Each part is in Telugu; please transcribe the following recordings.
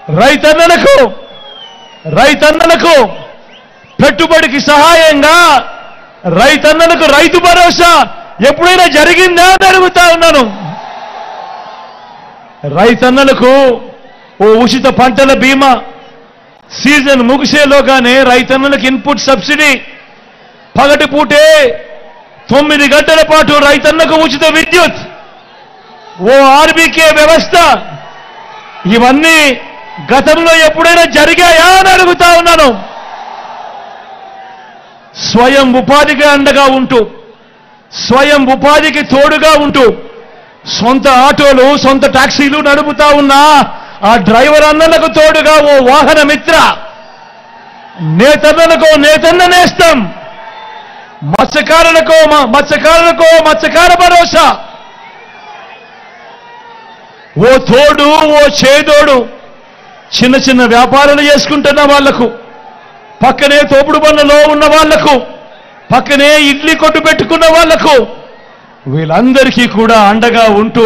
రైతన్నలకు రైతన్నలకు పెట్టుబడికి సహాయంగా రైతన్నలకు రైతు భరోసా ఎప్పుడైనా జరిగిందా అని అడుగుతా ఉన్నాను రైతన్నలకు ఓ ఉచిత పంటల బీమా సీజన్ ముగిసేలోగానే రైతన్నలకు ఇన్పుట్ సబ్సిడీ పగటి పూటే తొమ్మిది గంటల పాటు రైతన్నకు ఉచిత విద్యుత్ ఓ ఆర్బీకే వ్యవస్థ ఇవన్నీ గతంలో ఎప్పుడైనా జరిగాయా అని అడుగుతా ఉన్నాను స్వయం ఉపాధికి అండగా ఉంటూ స్వయం ఉపాధికి తోడుగా ఉంటూ సొంత ఆటోలు సొంత టాక్సీలు నడుపుతా ఉన్నా ఆ డ్రైవర్ అన్నలకు తోడుగా ఓ వాహన మిత్ర నేతన్నలకు నేతన్న నేస్తం మత్స్యకారులకు మ- మత్స్యకారులకు మత్స్యకార భరోసా ఓ తోడు ఓ చేదోడు చిన్న చిన్న వ్యాపారాలు చేసుకుంటున్న వాళ్లకు పక్కనే తోపుడు బండ్లలో ఉన్న వాళ్లకు పక్కనే ఇడ్లీ కొట్టు పెట్టుకున్న వాళ్లకు వీళ్ళందరికీ కూడా అండగా ఉంటూ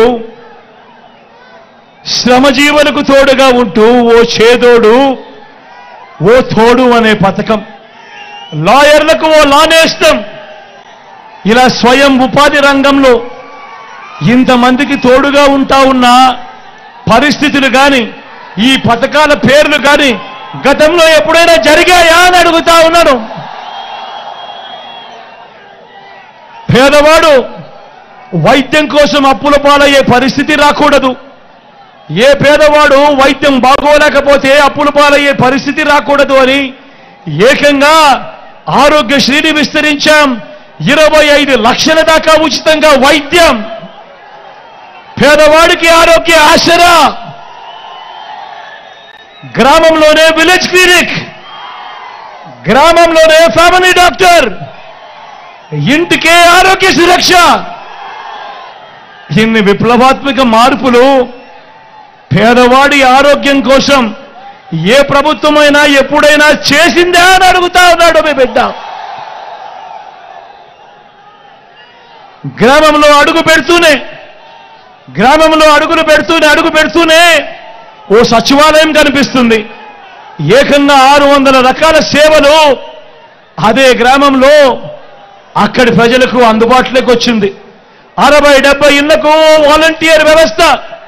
శ్రమజీవులకు తోడుగా ఉంటూ ఓ చేదోడు ఓ తోడు అనే పథకం లాయర్లకు ఓ లానేస్తం ఇలా స్వయం ఉపాధి రంగంలో ఇంతమందికి తోడుగా ఉంటా ఉన్న పరిస్థితులు కానీ ఈ పథకాల పేర్లు కానీ గతంలో ఎప్పుడైనా జరిగాయా అని అడుగుతా ఉన్నాను పేదవాడు వైద్యం కోసం అప్పుల పాలయ్యే పరిస్థితి రాకూడదు ఏ పేదవాడు వైద్యం బాగోలేకపోతే అప్పుల పాలయ్యే పరిస్థితి రాకూడదు అని ఏకంగా ఆరోగ్యశ్రీని విస్తరించాం ఇరవై ఐదు లక్షల దాకా ఉచితంగా వైద్యం పేదవాడికి ఆరోగ్య ఆసరా గ్రామంలోనే విలేజ్ క్లినిక్ గ్రామంలోనే ఫ్యామిలీ డాక్టర్ ఇంటికే ఆరోగ్య సురక్ష ఇన్ని విప్లవాత్మక మార్పులు పేదవాడి ఆరోగ్యం కోసం ఏ ప్రభుత్వమైనా ఎప్పుడైనా చేసిందా అని అడుగుతా ఉన్నాడు మీ బిడ్డ గ్రామంలో అడుగు పెడుతూనే గ్రామంలో అడుగులు పెడుతూనే అడుగు పెడుతూనే ఓ సచివాలయం కనిపిస్తుంది ఏకంగా ఆరు వందల రకాల సేవలు అదే గ్రామంలో అక్కడి ప్రజలకు అందుబాటులోకి వచ్చింది అరవై డెబ్బై ఇళ్లకు వాలంటీర్ వ్యవస్థ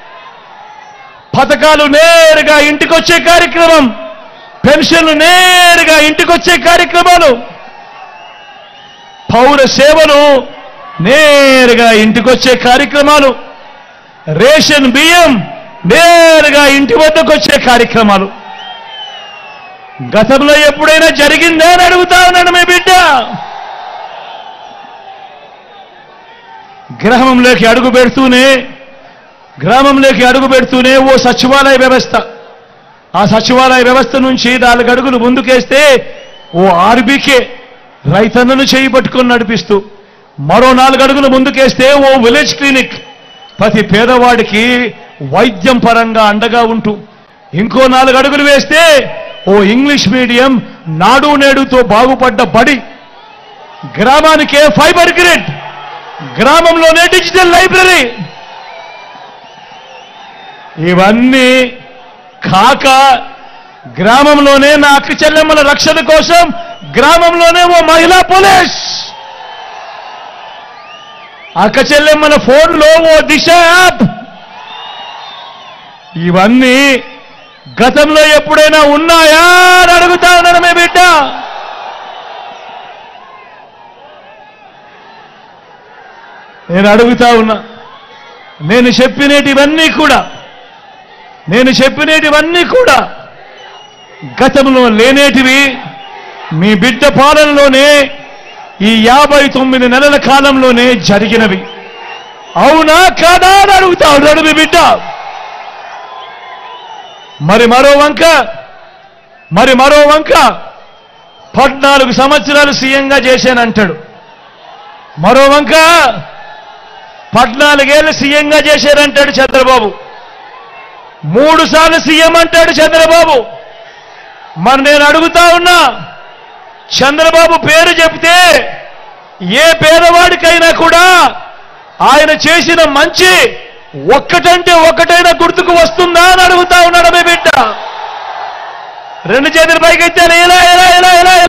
పథకాలు నేరుగా ఇంటికొచ్చే కార్యక్రమం పెన్షన్లు నేరుగా ఇంటికొచ్చే కార్యక్రమాలు పౌర సేవలు నేరుగా ఇంటికొచ్చే కార్యక్రమాలు రేషన్ బియ్యం నేరుగా ఇంటి వద్దకు వచ్చే కార్యక్రమాలు గతంలో ఎప్పుడైనా జరిగిందా అని అడుగుతా ఉన్నాను మీ బిడ్డ గ్రామంలోకి అడుగు పెడుతూనే గ్రామంలోకి అడుగు పెడుతూనే ఓ సచివాలయ వ్యవస్థ ఆ సచివాలయ వ్యవస్థ నుంచి నాలుగు అడుగులు ముందుకేస్తే ఓ ఆర్బీకే రైతన్నను చేయి పట్టుకొని నడిపిస్తూ మరో నాలుగు అడుగులు ముందుకేస్తే ఓ విలేజ్ క్లినిక్ ప్రతి పేదవాడికి వైద్యం పరంగా అండగా ఉంటూ ఇంకో నాలుగు అడుగులు వేస్తే ఓ ఇంగ్లీష్ మీడియం నాడు నేడుతో బాగుపడ్డ బడి గ్రామానికే ఫైబర్ గ్రిడ్ గ్రామంలోనే డిజిటల్ లైబ్రరీ ఇవన్నీ కాక గ్రామంలోనే నా అక్క చెల్లెమ్మల రక్షణ కోసం గ్రామంలోనే ఓ మహిళా పోలీస్ అక్క చెల్లెమ్మల ఫోన్లో ఓ దిశ యాప్ ఇవన్నీ గతంలో ఎప్పుడైనా ఉన్నాయా అని అడుగుతా ఉన్నాను మీ బిడ్డ నేను అడుగుతా ఉన్నా నేను చెప్పినేటివన్నీ కూడా నేను చెప్పినేటివన్నీ కూడా గతంలో లేనేటివి మీ బిడ్డ పాలనలోనే ఈ యాభై తొమ్మిది నెలల కాలంలోనే జరిగినవి అవునా కాదా అని అడుగుతా ఉన్నాడు మీ బిడ్డ మరి మరో వంక మరి మరో వంక పద్నాలుగు సంవత్సరాలు సీఎంగా చేశానంటాడు మరో వంక పద్నాలుగేళ్ళు సీఎంగా చేశారంటాడు చంద్రబాబు మూడు సార్లు సీఎం అంటాడు చంద్రబాబు మరి నేను అడుగుతా ఉన్నా చంద్రబాబు పేరు చెప్తే ఏ పేదవాడికైనా కూడా ఆయన చేసిన మంచి ఒక్కటంటే ఒక్కటైనా గుర్తుకు వస్తుందా అని అడుగుతా ఉన్నాడు మీ బిడ్డ రెండు చేతులు పైకి ఎత్తాలి ఇలా ఇలా ఇలా ఇలా